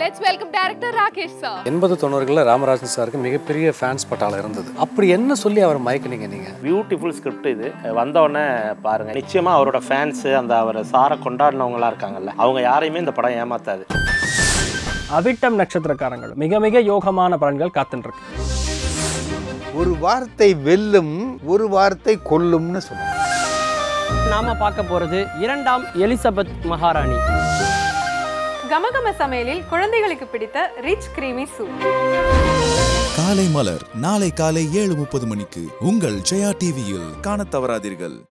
let's welcome director Rakesh sir எண்பது தொண்ணூறுகளில் ராமராஜன் சாருக்கு மிகப்பெரிய ஃபேன்ஸ் பட்டாளம் இருந்தது அப்படி என்ன சொல்லி அவர் மயக்குனீங்க நீங்க பியூட்டிஃபுல் ஸ்கிரிப்ட் இது வந்த உடனே பாருங்க நிச்சயமா அவரோட ஃபேன்ஸ் அந்த அவரை சார கொண்டாடினவங்களா இருக்காங்கல்ல அவங்க யாரையுமே இந்த படம் ஏமாத்தாது அவிட்டம் நட்சத்திரக்காரங்கள் மிக மிக யோகமான பலன்கள் காத்துட்டு இருக்கு ஒரு வார்த்தை வெல்லும் ஒரு வார்த்தை கொல்லும்னு சொல்லுவாங்க நாம பார்க்க போறது இரண்டாம் எலிசபெத் மகாராணி கமகம சமையலில் குழந்தைகளுக்கு பிடித்த ரிச் கிரீமி சூப் காலை மலர் நாளை காலை ஏழு முப்பது மணிக்கு உங்கள் ஜெயா டிவியில் காணத் தவறாதீர்கள்